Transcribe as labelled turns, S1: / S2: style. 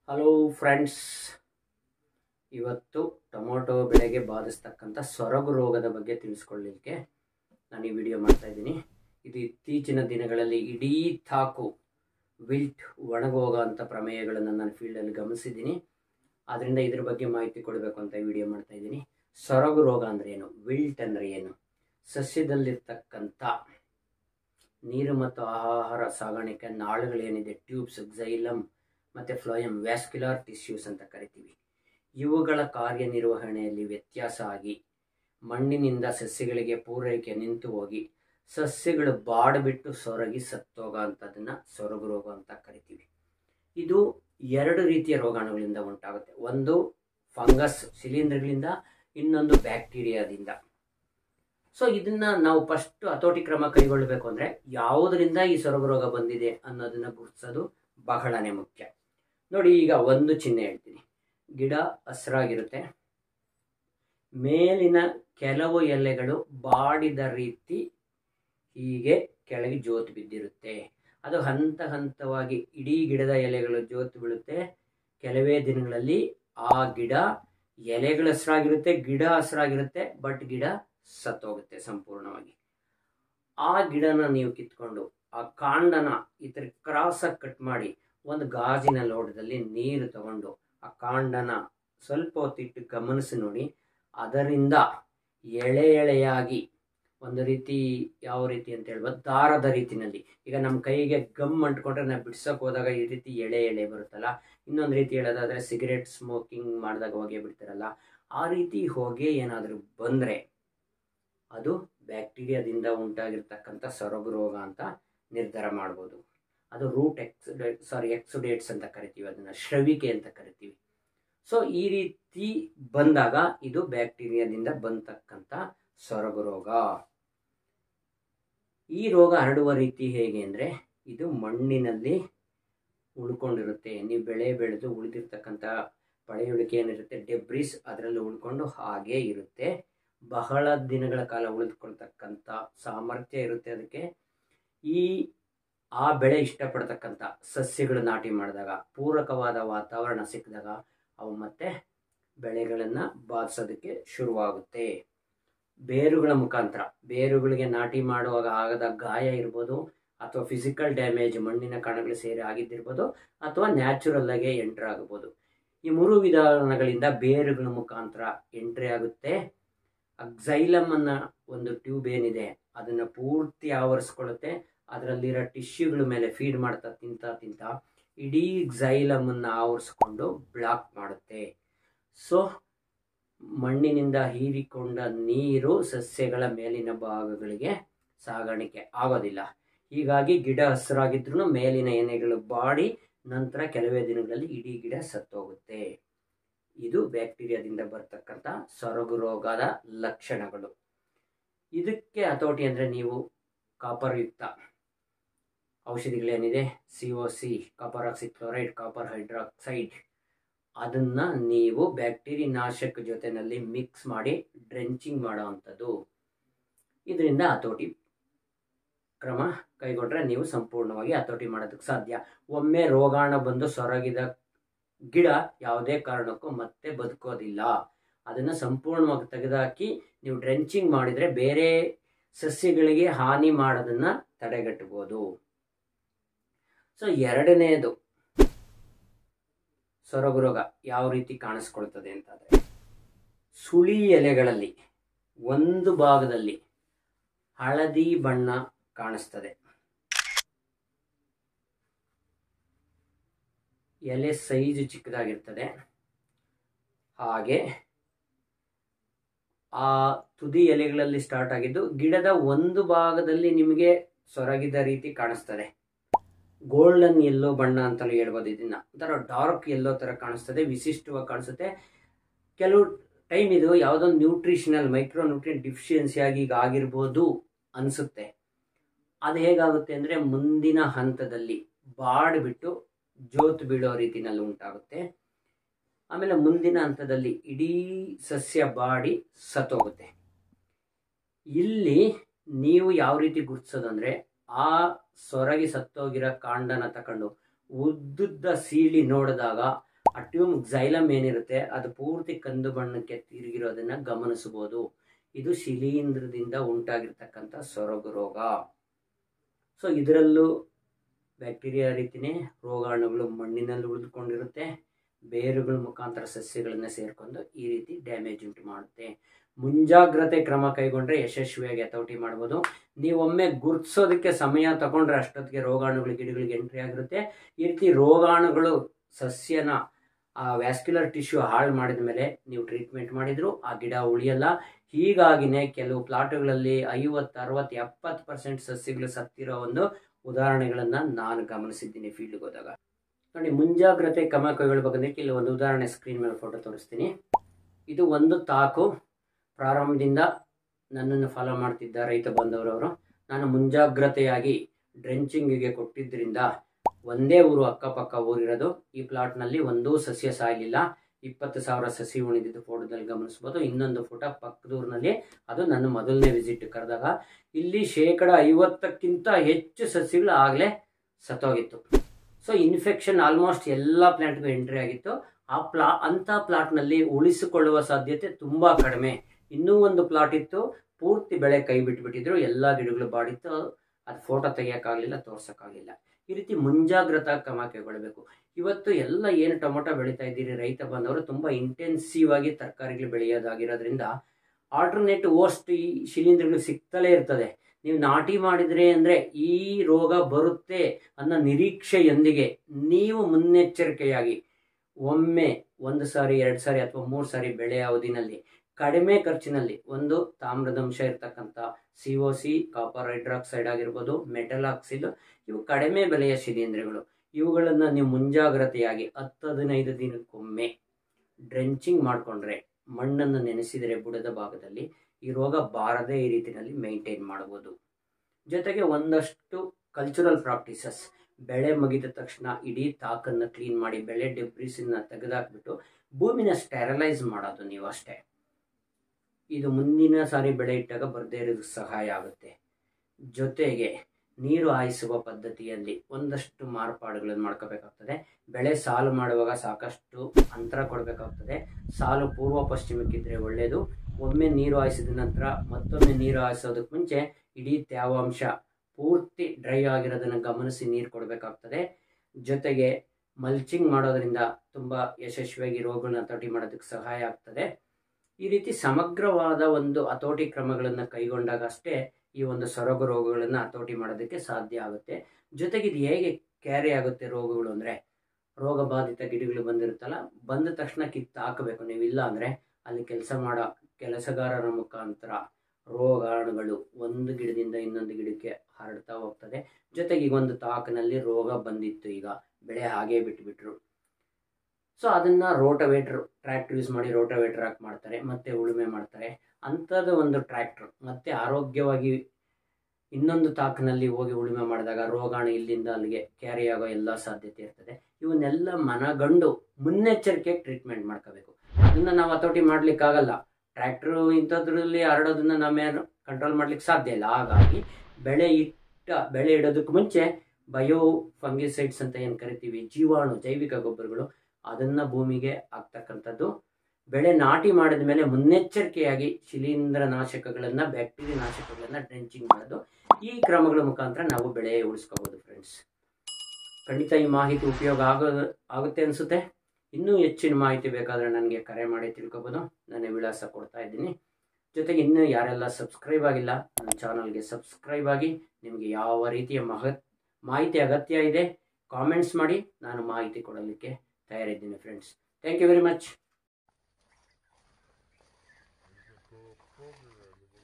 S1: hello friends ಇವತ್ತು tomato ಬೆಳೆಗೆ ಬಾಧಿಸ್ತಕ್ಕಂಥ ಸೊರಗು ರೋಗದ ಬಗ್ಗೆ ತಿಳಿಸ್ಕೊಳ್ಳಲಿಕ್ಕೆ ನಾನು ಈ ವಿಡಿಯೋ ಮಾಡ್ತಾ ಇದ್ದೀನಿ ಇದು ಇತ್ತೀಚಿನ ದಿನಗಳಲ್ಲಿ ಇಡೀ ತಾಕು ವಿಲ್ಟ್ ಒಣಗೋಗೋ ಅಂಥ ಪ್ರಮೇಯಗಳನ್ನು ನಾನು ಫೀಲ್ಡಲ್ಲಿ ಗಮನಿಸಿದ್ದೀನಿ ಆದ್ದರಿಂದ ಇದ್ರ ಬಗ್ಗೆ ಮಾಹಿತಿ ಕೊಡಬೇಕು ಅಂತ ಈ ವಿಡಿಯೋ ಮಾಡ್ತಾ ಇದ್ದೀನಿ ಸೊರಗು ರೋಗ ಅಂದರೆ ಏನು ವಿಲ್ಟ್ ಅಂದರೆ ಏನು ಸಸ್ಯದಲ್ಲಿರ್ತಕ್ಕಂಥ ನೀರು ಮತ್ತು ಆಹಾರ ಸಾಗಾಣಿಕೆ ನಾಳುಗಳೇನಿದೆ ಟ್ಯೂಬ್ಸ್ ಝೈಲಮ್ ಮತ್ತು ಫ್ಲೋಯಮ್ ವ್ಯಾಸ್ಕ್ಯುಲರ್ ಟಿಶ್ಯೂಸ್ ಅಂತ ಕರಿತೀವಿ ಇವುಗಳ ಕಾರ್ಯನಿರ್ವಹಣೆಯಲ್ಲಿ ವ್ಯತ್ಯಾಸ ಆಗಿ ಮಣ್ಣಿನಿಂದ ಸಸ್ಯಗಳಿಗೆ ಪೂರೈಕೆ ನಿಂತು ಹೋಗಿ ಸಸ್ಯಗಳು ಬಾಡ್ಬಿಟ್ಟು ಸೊರಗಿ ಸತ್ತೋಗ ಅಂಥದ್ದನ್ನು ಸೊರಗು ರೋಗ ಅಂತ ಕರಿತೀವಿ ಇದು ಎರಡು ರೀತಿಯ ರೋಗಾಣುಗಳಿಂದ ಉಂಟಾಗುತ್ತೆ ಒಂದು ಫಂಗಸ್ ಶಿಲೀಂಧ್ರಗಳಿಂದ ಇನ್ನೊಂದು ಬ್ಯಾಕ್ಟೀರಿಯಾದಿಂದ ಸೊ ಇದನ್ನ ನಾವು ಫಸ್ಟ್ ಹತೋಟಿ ಕ್ರಮ ಕೈಗೊಳ್ಳಬೇಕು ಅಂದರೆ ಯಾವುದರಿಂದ ಈ ಸೊರಗು ರೋಗ ಬಂದಿದೆ ಅನ್ನೋದನ್ನ ಗುರುತಿಸೋದು ಬಹಳನೇ ಮುಖ್ಯ ನೋಡಿ ಈಗ ಒಂದು ಚಿಹ್ನೆ ಹೇಳ್ತೀನಿ ಗಿಡ ಹಸಿರಾಗಿರುತ್ತೆ ಮೇಲಿನ ಕೆಲವು ಎಲೆಗಳು ಬಾಡಿದ ರೀತಿ ಹೀಗೆ ಕೆಳಗೆ ಜೋತು ಬಿದ್ದಿರುತ್ತೆ ಅದು ಹಂತ ಹಂತವಾಗಿ ಇಡೀ ಗಿಡದ ಎಲೆಗಳು ಜೋತು ಬೀಳುತ್ತೆ ಕೆಲವೇ ದಿನಗಳಲ್ಲಿ ಆ ಗಿಡ ಎಲೆಗಳು ಹಸಿರಾಗಿರುತ್ತೆ ಗಿಡ ಹಸಿರಾಗಿರುತ್ತೆ ಬಟ್ ಗಿಡ ಸತ್ತೋಗುತ್ತೆ ಸಂಪೂರ್ಣವಾಗಿ ಆ ಗಿಡನ ನೀವು ಕಿತ್ಕೊಂಡು ಆ ಕಾಂಡನ ಈ ಥರ ಕ್ರಾಸಾಗಿ ಕಟ್ ಮಾಡಿ ಒಂದು ಗಾಜಿನ ಲೋಟದಲ್ಲಿ ನೀರು ತಗೊಂಡು ಆ ಕಾಂಡನ ಸ್ವಲ್ಪ ಹೊತ್ತಿಟ್ಟು ಗಮನಿಸಿ ನೋಡಿ ಅದರಿಂದ ಎಳೆ ಎಳೆಯಾಗಿ ಒಂದು ರೀತಿ ಯಾವ ರೀತಿ ಅಂತ ಹೇಳ್ಬೋದು ದಾರದ ರೀತಿನಲ್ಲಿ ಈಗ ನಮ್ಮ ಕೈಗೆ ಗಮ್ ಅಂಟ್ಕೊಂಡ್ರೆ ನಾವು ಬಿಡ್ಸೋಕೆ ಹೋದಾಗ ಈ ರೀತಿ ಎಳೆ ಎಳೆ ಬರುತ್ತಲ್ಲ ಇನ್ನೊಂದು ರೀತಿ ಹೇಳೋದಾದರೆ ಸಿಗರೇಟ್ ಸ್ಮೋಕಿಂಗ್ ಮಾಡಿದಾಗ ಹೊಗೆ ಬಿಡ್ತಾರಲ್ಲ ಆ ರೀತಿ ಹೊಗೆ ಏನಾದರೂ ಬಂದರೆ ಅದು ಬ್ಯಾಕ್ಟೀರಿಯಾದಿಂದ ಉಂಟಾಗಿರ್ತಕ್ಕಂಥ ಸೊರಗು ರೋಗ ಅಂತ ನಿರ್ಧಾರ ಮಾಡ್ಬೋದು ಅದು ರೂಟ್ ಎಕ್ಸುಡೇಟ್ ಸಾರಿ ಎಕ್ಸುಡೇಟ್ಸ್ ಅಂತ ಕರಿತೀವಿ ಅದನ್ನು ಶ್ರವಿಕೆ ಅಂತ ಕರಿತೀವಿ ಸೊ ಈ ರೀತಿ ಬಂದಾಗ ಇದು ಬ್ಯಾಕ್ಟೀರಿಯಾದಿಂದ ಬಂದತಕ್ಕಂಥ ಸೊರಗು ರೋಗ ಈ ರೋಗ ಹರಡುವ ರೀತಿ ಹೇಗೆ ಅಂದರೆ ಇದು ಮಣ್ಣಿನಲ್ಲಿ ಉಳ್ಕೊಂಡಿರುತ್ತೆ ನೀವು ಬೆಳೆ ಬೆಳೆದು ಉಳಿದಿರ್ತಕ್ಕಂಥ ಪಳೆಯುಳಿಕೆ ಏನಿರುತ್ತೆ ಡೆಬ್ರಿಸ್ ಅದರಲ್ಲಿ ಉಳ್ಕೊಂಡು ಹಾಗೇ ಇರುತ್ತೆ ಬಹಳ ದಿನಗಳ ಕಾಲ ಉಳಿದುಕೊಳ್ತಕ್ಕಂಥ ಸಾಮರ್ಥ್ಯ ಇರುತ್ತೆ ಅದಕ್ಕೆ ಈ ಆ ಬೆಳೆ ಇಷ್ಟಪಡ್ತಕ್ಕಂಥ ಸಸ್ಯಗಳು ನಾಟಿ ಮಾಡಿದಾಗ ಪೂರಕವಾದ ವಾತಾವರಣ ಸಿಕ್ಕಿದಾಗ ಅವು ಮತ್ತೆ ಬೆಳೆಗಳನ್ನು ಬಾಧಿಸೋದಕ್ಕೆ ಶುರುವಾಗುತ್ತೆ ಬೇರುಗಳ ಮುಖಾಂತರ ಬೇರುಗಳಿಗೆ ನಾಟಿ ಮಾಡುವಾಗ ಆಗದ ಗಾಯ ಇರ್ಬೋದು ಅಥವಾ ಫಿಸಿಕಲ್ ಡ್ಯಾಮೇಜ್ ಮಣ್ಣಿನ ಕಣಗಳು ಸೇರಿ ಆಗಿದ್ದಿರ್ಬೋದು ಅಥವಾ ನ್ಯಾಚುರಲ್ ಆಗಿ ಎಂಟ್ರಿ ಆಗ್ಬೋದು ಈ ಮೂರು ವಿಧಾನಗಳಿಂದ ಬೇರುಗಳ ಮುಖಾಂತರ ಎಂಟ್ರಿ ಆಗುತ್ತೆ ಅಕ್ಸೈಲಮ್ ಅನ್ನೋ ಒಂದು ಟ್ಯೂಬ್ ಏನಿದೆ ಅದನ್ನು ಪೂರ್ತಿ ಆವರಿಸ್ಕೊಳ್ಳುತ್ತೆ ಅದರಲ್ಲಿರೋ ಟಿಶ್ಯೂಗಳ ಮೇಲೆ ಫೀಡ್ ಮಾಡ್ತಾ ತಿಂತ ತಿಂತ ಇಡೀ ಅನ್ನು ಆವರಿಸ್ಕೊಂಡು ಬ್ಲಾಕ್ ಮಾಡುತ್ತೆ ಸೊ ಮಣ್ಣಿನಿಂದ ಹೀರಿಕೊಂಡ ನೀರು ಸಸ್ಯಗಳ ಮೇಲಿನ ಭಾಗಗಳಿಗೆ ಸಾಗಾಣಿಕೆ ಆಗೋದಿಲ್ಲ ಹೀಗಾಗಿ ಗಿಡ ಹಸಿರಾಗಿದ್ರೂ ಮೇಲಿನ ಎನೆಗಳು ಬಾಡಿ ನಂತರ ಕೆಲವೇ ದಿನಗಳಲ್ಲಿ ಇಡೀ ಗಿಡ ಸತ್ತೋಗುತ್ತೆ ಇದು ಬ್ಯಾಕ್ಟೀರಿಯಾದಿಂದ ಬರ್ತಕ್ಕಂಥ ಸೊರಗು ರೋಗದ ಲಕ್ಷಣಗಳು ಇದಕ್ಕೆ ಹತೋಟಿ ಅಂದರೆ ನೀವು ಕಾಪರ್ ಯುಕ್ತ ಔಷಧಿಗಳೇನಿದೆ C O C copper oxychloride copper hydroxide ಅದನ್ನು ನೀವು ಬ್ಯಾಕ್ಟೀರಿಯಾ ನಾಶಕ ಜೊತೆಯಲ್ಲಿ ಮಿಕ್ಸ್ ಮಾಡಿ ಡ್ರೆಂಚಿಂಗ್ ಮಾಡೋ ಅಂಥದ್ದು ಇದರಿಂದ ಹತೋಟಿ ಕ್ರಮ ಕೈಗೊಂಡ್ರೆ ನೀವು ಸಂಪೂರ್ಣವಾಗಿ ಹತೋಟಿ ಮಾಡೋದಕ್ಕೆ ಸಾಧ್ಯ ಒಮ್ಮೆ ರೋಗಾಣು ಬಂದು ಸೊರಗಿದ ಗಿಡ ಯಾವುದೇ ಕಾರಣಕ್ಕೂ ಮತ್ತೆ ಬದುಕೋದಿಲ್ಲ ಅದನ್ನು ಸಂಪೂರ್ಣವಾಗಿ ತೆಗೆದುಹಾಕಿ ನೀವು ಡ್ರೆಂಚಿಂಗ್ ಮಾಡಿದರೆ ಬೇರೆ ಸಸ್ಯಗಳಿಗೆ ಹಾನಿ ಮಾಡೋದನ್ನು ತಡೆಗಟ್ಟಬಹುದು ಸೊ ಎರಡನೆಯದು ಸೊರಗು ರೋಗ ಯಾವ ರೀತಿ ಕಾಣಿಸ್ಕೊಳ್ತದೆ ಅಂತಾದರೆ ಸುಳಿ ಎಲೆಗಳಲ್ಲಿ ಒಂದು ಭಾಗದಲ್ಲಿ ಹಳದಿ ಬಣ್ಣ ಕಾಣಿಸ್ತದೆ ಎಲೆ ಸೈಜ್ ಚಿಕ್ಕದಾಗಿರ್ತದೆ ಹಾಗೆ ಆ ತುದಿ ಎಲೆಗಳಲ್ಲಿ ಸ್ಟಾರ್ಟ್ ಆಗಿದ್ದು ಗಿಡದ ಒಂದು ಭಾಗದಲ್ಲಿ ನಿಮಗೆ ಸೊರಗಿದ ರೀತಿ ಕಾಣಿಸ್ತದೆ ಗೋಲ್ಡನ್ ಎಲ್ಲೋ ಬಣ್ಣ ಅಂತಲೂ ಹೇಳ್ಬೋದು ಇದನ್ನ ಒಂಥರ ಡಾರ್ಕ್ ಎಲ್ಲೋ ಥರ ಕಾಣಿಸ್ತದೆ ವಿಶಿಷ್ಟವಾಗಿ ಕಾಣಿಸುತ್ತೆ ಕೆಲವು ಟೈಮ್ ಇದು ಯಾವುದೊಂದು ನ್ಯೂಟ್ರಿಷನಲ್ ಮೈಕ್ರೋ ನ್ಯೂಟ್ರಿಯನ್ ಡಿಫಿಷಿಯನ್ಸಿ ಆಗಿ ಈಗ ಆಗಿರ್ಬೋದು ಅನಿಸುತ್ತೆ ಅದು ಹೇಗಾಗುತ್ತೆ ಅಂದರೆ ಮುಂದಿನ ಹಂತದಲ್ಲಿ ಬಾಡ್ಬಿಟ್ಟು ಜೋತು ಬೀಳೋ ರೀತಿನಲ್ಲಿ ಉಂಟಾಗುತ್ತೆ ಆಮೇಲೆ ಮುಂದಿನ ಹಂತದಲ್ಲಿ ಇಡೀ ಸಸ್ಯ ಬಾಡಿ ಸತ್ತೋಗುತ್ತೆ ಇಲ್ಲಿ ನೀವು ಯಾವ ರೀತಿ ಗುರುತಿಸೋದು ಅಂದರೆ ಆ ಸೊರಗಿ ಸತ್ತೋಗಿರೋ ಕಾಂಡನ ತಕೊಂಡು ಉದ್ದುದ್ದ ಸೀಳಿ ನೋಡಿದಾಗ ಅಟ್ಯೂಮ್ xylem ಏನಿರುತ್ತೆ ಅದು ಪೂರ್ತಿ ಕಂದು ಬಣ್ಣಕ್ಕೆ ತಿರುಗಿರೋದನ್ನ ಗಮನಿಸಬಹುದು ಇದು ಶಿಲೀಂಧ್ರದಿಂದ ಉಂಟಾಗಿರ್ತಕ್ಕಂಥ ಸೊರಗು ರೋಗ ಸೊ ಇದರಲ್ಲೂ ಬ್ಯಾಕ್ಟೀರಿಯಾ ರೀತಿನೇ ರೋಗಾಣುಗಳು ಮಣ್ಣಿನಲ್ಲಿ ಉಳಿದುಕೊಂಡಿರುತ್ತೆ ಬೇರುಗಳ ಮುಖಾಂತರ ಸಸ್ಯಗಳನ್ನ ಸೇರ್ಕೊಂಡು ಈ ರೀತಿ ಡ್ಯಾಮೇಜ್ ಉಂಟು ಮಾಡುತ್ತೆ ಮುಂಜಾಗ್ರತೆ ಕ್ರಮ ಕೈಗೊಂಡ್ರೆ ಯಶಸ್ವಿಯಾಗಿ ಹತೋಟಿ ಮಾಡ್ಬೋದು ನೀವೊಮ್ಮೆ ಗುರ್ತಿಸೋದಕ್ಕೆ ಸಮಯ ತಗೊಂಡ್ರೆ ಅಷ್ಟೊತ್ತಿಗೆ ರೋಗಾಣುಗಳು ಗಿಡಗಳಿಗೆ ಎಂಟ್ರಿ ಆಗಿರುತ್ತೆ ಈ ರೀತಿ ರೋಗಾಣುಗಳು ಸಸ್ಯನ ಆ ವ್ಯಾಸ್ಕ್ಯುಲರ್ ಟಿಶ್ಯೂ ಹಾಳು ಮಾಡಿದ ಮೇಲೆ ನೀವು ಟ್ರೀಟ್ಮೆಂಟ್ ಮಾಡಿದ್ರು ಆ ಗಿಡ ಉಳಿಯಲ್ಲ ಹೀಗಾಗಿನೇ ಕೆಲವು ಪ್ಲಾಟ್ಗಳಲ್ಲಿ ಐವತ್ತು ಅರವತ್ತು ಎಪ್ಪತ್ತು ಪರ್ಸೆಂಟ್ ಸಸ್ಯಗಳು ಸತ್ತಿರೋ ಒಂದು ಉದಾಹರಣೆಗಳನ್ನು ನಾನು ಗಮನಿಸಿದ್ದೀನಿ ಫೀಲ್ಡ್ಗೆ ಹೋದಾಗ ನೋಡಿ ಮುಂಜಾಗ್ರತೆ ಕ್ರಮ ಕೈಗೊಳ್ಬೇಕಂದ್ರೆ ಇಲ್ಲಿ ಒಂದು ಉದಾಹರಣೆ ಸ್ಕ್ರೀನ್ ಮೇಲೆ ಫೋಟೋ ತೋರಿಸ್ತೀನಿ ಇದು ಒಂದು ತಾಕು ಪ್ರಾರಂಭದಿಂದ ನನ್ನನ್ನು ಫಾಲೋ ಮಾಡ್ತಿದ್ದ ರೈತ ಬಂದವರವರು ನಾನು ಮುಂಜಾಗ್ರತೆಯಾಗಿ ಡ್ರೆಂಚಿಂಗಿಗೆ ಕೊಟ್ಟಿದ್ದರಿಂದ ಒಂದೇ ಊರು ಅಕ್ಕಪಕ್ಕ ಊರಿರೋದು ಈ ಪ್ಲಾಟ್ನಲ್ಲಿ ಒಂದೂ ಸಸ್ಯ ಸಾಯಲಿಲ್ಲ ಇಪ್ಪತ್ತು ಸಾವಿರ ಸಸಿ ಉಳಿದಿದ್ದು ಫೋಟೋದಲ್ಲಿ ಗಮನಿಸ್ಬೋದು ಇನ್ನೊಂದು ಫೋಟೋ ಪಕ್ಕದೂರಿನಲ್ಲಿ ಅದು ನನ್ನ ಮೊದಲನೇ ವಿಸಿಟ್ ಕರೆದಾಗ ಇಲ್ಲಿ ಶೇಕಡ ಐವತ್ತಕ್ಕಿಂತ ಹೆಚ್ಚು ಸಸಿಗಳು ಆಗಲೇ ಸತ್ತೋಗಿತ್ತು ಸೊ ಇನ್ಫೆಕ್ಷನ್ ಆಲ್ಮೋಸ್ಟ್ ಎಲ್ಲ ಪ್ಲಾಂಟ್ಗೂ ಎಂಟ್ರಿ ಆಗಿತ್ತು ಆ ಪ್ಲಾ ಅಂಥ ಪ್ಲಾಟ್ನಲ್ಲಿ ಉಳಿಸಿಕೊಳ್ಳುವ ಸಾಧ್ಯತೆ ತುಂಬ ಕಡಿಮೆ ಇನ್ನೂ ಒಂದು ಪ್ಲಾಟ್ ಇತ್ತು ಪೂರ್ತಿ ಬೆಳೆ ಕೈ ಬಿಟ್ಬಿಟ್ಟಿದ್ರು ಎಲ್ಲ ಗಿಡಗಳು ಬಾಡಿತ್ತು ಅದು ಫೋಟೋ ತೆಗಿಯೋಕ್ಕಾಗಲಿಲ್ಲ ತೋರ್ಸೋಕ್ಕಾಗಲಿಲ್ಲ ಈ ರೀತಿ ಮುಂಜಾಗ್ರತಾ ಕ್ರಮ ಕೈಗೊಳ್ಳಬೇಕು ಇವತ್ತು ಎಲ್ಲ ಏನು ಟೊಮೊಟೊ ಬೆಳೀತಾ ಇದ್ದೀರಿ ರೈತ ಬಂದವರು ತುಂಬ ಇಂಟೆನ್ಸಿವ್ ಆಗಿ ತರಕಾರಿಗಳು ಬೆಳೆಯೋದಾಗಿರೋದ್ರಿಂದ ಆಲ್ಟರ್ನೇಟ್ ಓಸ್ಟ್ ಈ ಶಿಲೀಂಧ್ರಗಳು ಸಿಗ್ತಲೇ ಇರ್ತದೆ ನೀವು ನಾಟಿ ಮಾಡಿದ್ರೆ ಅಂದರೆ ಈ ರೋಗ ಬರುತ್ತೆ ಅನ್ನೋ ನಿರೀಕ್ಷೆಯೊಂದಿಗೆ ನೀವು ಮುನ್ನೆಚ್ಚರಿಕೆಯಾಗಿ ಒಮ್ಮೆ ಒಂದು ಸಾರಿ ಎರಡು ಸಾರಿ ಅಥವಾ ಮೂರು ಸಾರಿ ಬೆಳೆ ಅವಧಿನಲ್ಲಿ ಕಡಿಮೆ ಖರ್ಚಿನಲ್ಲಿ ಒಂದು ತಾಮ್ರದಂಶ ಇರ್ತಕ್ಕಂಥ C O C copper hydroxide ಆಗಿರ್ಬೋದು ಮೆಟಲ್ ಆಕ್ಸಿಡ್ ಇವು ಕಡಿಮೆ ಬೆಲೆಯ ಶಿಲೀಂಧ್ರಗಳು ಇವುಗಳನ್ನು ನೀವು ಮುಂಜಾಗ್ರತೆಯಾಗಿ ಹತ್ತು ಹದಿನೈದು ದಿನಕ್ಕೊಮ್ಮೆ ಡ್ರೆಂಚಿಂಗ್ ಮಾಡಿಕೊಂಡ್ರೆ ಮಣ್ಣನ್ನು ನೆನೆಸಿದರೆ ಬುಡದ ಭಾಗದಲ್ಲಿ ಈ ರೋಗ ಬಾರದೇ ಈ ರೀತಿಯಲ್ಲಿ ಮೇಂಟೈನ್ ಮಾಡ್ಬೋದು ಜೊತೆಗೆ ಒಂದಷ್ಟು ಕಲ್ಚರಲ್ ಪ್ರಾಕ್ಟೀಸಸ್ ಬೆಳೆ ಮುಗಿದ ತಕ್ಷಣ ಇಡೀ ತಾಕನ್ನು ಕ್ಲೀನ್ ಮಾಡಿ ಬೆಳೆ ಡೆಬ್ರಿಸನ್ನ ತೆಗೆದಾಕ್ಬಿಟ್ಟು ಭೂಮಿನ ಸ್ಟೆರಲೈಸ್ ಮಾಡೋದು ನೀವು ಅಷ್ಟೇ ಇದು ಮುಂದಿನ ಸಾರಿ ಬೆಳೆ ಇಟ್ಟಾಗ ಬರದೇ ಇರೋದಕ್ಕೆ ಸಹಾಯ ಆಗುತ್ತೆ ಜೊತೆಗೆ ನೀರು ಹಾಯಿಸುವ ಪದ್ಧತಿಯಲ್ಲಿ ಒಂದಷ್ಟು ಮಾರ್ಪಾಡುಗಳನ್ನು ಮಾಡ್ಕೋಬೇಕಾಗ್ತದೆ ಬೆಳೆ ಸಾಲು ಮಾಡುವಾಗ ಸಾಕಷ್ಟು ಅಂತರ ಕೊಡಬೇಕಾಗ್ತದೆ ಸಾಲು ಪೂರ್ವ ಪಶ್ಚಿಮಕ್ಕಿದ್ರೆ ಒಳ್ಳೆಯದು ಒಮ್ಮೆ ನೀರು ಹಾಯಿಸಿದ ನಂತರ ಮತ್ತೊಮ್ಮೆ ನೀರು ಹಾಯಿಸೋದಕ್ಕೆ ಮುಂಚೆ ಇಡೀ ತೇವಾಂಶ ಪೂರ್ತಿ ಡ್ರೈ ಆಗಿರೋದನ್ನು ಗಮನಿಸಿ ನೀರು ಕೊಡಬೇಕಾಗ್ತದೆ ಜೊತೆಗೆ ಮಲ್ಚಿಂಗ್ ಮಾಡೋದ್ರಿಂದ ತುಂಬ ಯಶಸ್ವಿಯಾಗಿ ರೋಗಗಳನ್ನ ಹತೋಟಿ ಮಾಡೋದಕ್ಕೆ ಸಹಾಯ ಆಗ್ತದೆ ಈ ರೀತಿ ಸಮಗ್ರವಾದ ಒಂದು ಹತೋಟಿ ಕ್ರಮಗಳನ್ನು ಕೈಗೊಂಡಾಗ ಅಷ್ಟೇ ಈ ಒಂದು ಸೊರಗು ರೋಗಗಳನ್ನು ಹತೋಟಿ ಮಾಡೋದಕ್ಕೆ ಸಾಧ್ಯ ಆಗುತ್ತೆ ಜೊತೆಗೆ ಇದು ಹೇಗೆ ಕ್ಯಾರಿ ಆಗುತ್ತೆ ರೋಗಗಳು ಅಂದರೆ ರೋಗ ಬಾಧಿತ ಗಿಡಗಳು ಬಂದಿರುತ್ತಲ್ಲ ಬಂದ ತಕ್ಷಣ ಕಿತ್ತು ಹಾಕಬೇಕು ನೀವು ಇಲ್ಲ ಅಂದರೆ ಅಲ್ಲಿ ಕೆಲಸ ಮಾಡೋ ಕೆಲಸಗಾರರ ಮುಖಾಂತರ ರೋಗಾಣುಗಳು ಒಂದು ಗಿಡದಿಂದ ಇನ್ನೊಂದು ಗಿಡಕ್ಕೆ ಹರಡ್ತಾ ಹೋಗ್ತದೆ ಜೊತೆಗೆ ಈಗ ಒಂದು ತಾಕಿನಲ್ಲಿ ರೋಗ ಬಂದಿತ್ತು ಈಗ ಬೆಳೆ ಹಾಗೇ ಬಿಟ್ಬಿಟ್ರು ಸೊ ಅದನ್ನು ರೋಟವೇಟ್ರ್ ಟ್ರ್ಯಾಕ್ಟರ್ ಯೂಸ್ ಮಾಡಿ ರೋಟವೇಟ್ರ್ ಹಾಕಿ ಮಾಡ್ತಾರೆ ಮತ್ತೆ ಉಳುಮೆ ಮಾಡ್ತಾರೆ ಅಂಥದ್ದು ಒಂದು ಟ್ರ್ಯಾಕ್ಟರ್ ಮತ್ತೆ ಆರೋಗ್ಯವಾಗಿ ಇನ್ನೊಂದು ತಾಕಿನಲ್ಲಿ ಹೋಗಿ ಉಳುಮೆ ಮಾಡಿದಾಗ ರೋಗಾಣು ಇಲ್ಲಿಂದ ಅಲ್ಲಿಗೆ ಕ್ಯಾರಿ ಆಗೋ ಎಲ್ಲ ಸಾಧ್ಯತೆ ಇರ್ತದೆ ಇವನ್ನೆಲ್ಲ ಮನಗಂಡು ಮುನ್ನೆಚ್ಚರಿಕೆ ಟ್ರೀಟ್ಮೆಂಟ್ ಮಾಡ್ಕೋಬೇಕು ಅದನ್ನು ನಾವು ಹತೋಟಿ ಮಾಡ್ಲಿಕ್ಕಾಗಲ್ಲ ಟ್ರ್ಯಾಕ್ಟ್ರು ಇಂಥದ್ರಲ್ಲಿ ಹರಡೋದನ್ನ ನಾವೇನು ಕಂಟ್ರೋಲ್ ಮಾಡ್ಲಿಕ್ಕೆ ಸಾಧ್ಯ ಇಲ್ಲ ಹಾಗಾಗಿ ಬೆಳೆ ಇಟ್ಟ ಬೆಳೆ ಇಡೋದಕ್ಕೆ ಮುಂಚೆ ಬಯೋ ಫಂಗಿಸೈಡ್ಸ್ ಅಂತ ಏನು ಕರಿತೀವಿ ಜೀವಾಣು ಜೈವಿಕ ಗೊಬ್ಬರಗಳು ಅದನ್ನ ಭೂಮಿಗೆ ಆಗ್ತಕ್ಕಂಥದ್ದು ಬೆಳೆ ನಾಟಿ ಮಾಡಿದ ಮೇಲೆ ಮುನ್ನೆಚ್ಚರಿಕೆಯಾಗಿ ಶಿಲೀಂಧ್ರ ನಾಶಕಗಳನ್ನ ಬ್ಯಾಕ್ಟೀರಿಯಾ ನಾಶಕಗಳನ್ನ ಡ್ರೆಂಚಿಂಗ್ ಮಾಡೋದು ಈ ಕ್ರಮಗಳ ಮುಖಾಂತರ ನಾವು ಬೆಳೆ ಉಳಿಸ್ಕೋಬಹುದು ಫ್ರೆಂಡ್ಸ್ ಖಂಡಿತ ಈ ಮಾಹಿತಿ ಉಪಯೋಗ ಆಗೋ ಆಗುತ್ತೆ ಅನಿಸುತ್ತೆ ಇನ್ನೂ ಹೆಚ್ಚಿನ ಮಾಹಿತಿ ಬೇಕಾದರೆ ನನಗೆ ಕರೆ ಮಾಡಿ ತಿಳ್ಕೊಬೋದು ನನ್ನ ವಿಳಾಸ ಕೊಡ್ತಾ ಇದ್ದೀನಿ ಜೊತೆಗೆ ಇನ್ನೂ ಯಾರೆಲ್ಲ ಸಬ್ಸ್ಕ್ರೈಬ್ ಆಗಿಲ್ಲ ನನ್ನ ಚಾನಲ್ಗೆ ಸಬ್ಸ್ಕ್ರೈಬ್ ಆಗಿ ನಿಮಗೆ ಯಾವ ರೀತಿಯ ಮಹತ್ ಮಾಹಿತಿ ಅಗತ್ಯ ಇದೆ ಕಾಮೆಂಟ್ಸ್ ಮಾಡಿ ನಾನು ಮಾಹಿತಿ ಕೊಡಲಿಕ್ಕೆ ತಯಾರಿದ್ದೀನಿ friends thank you very much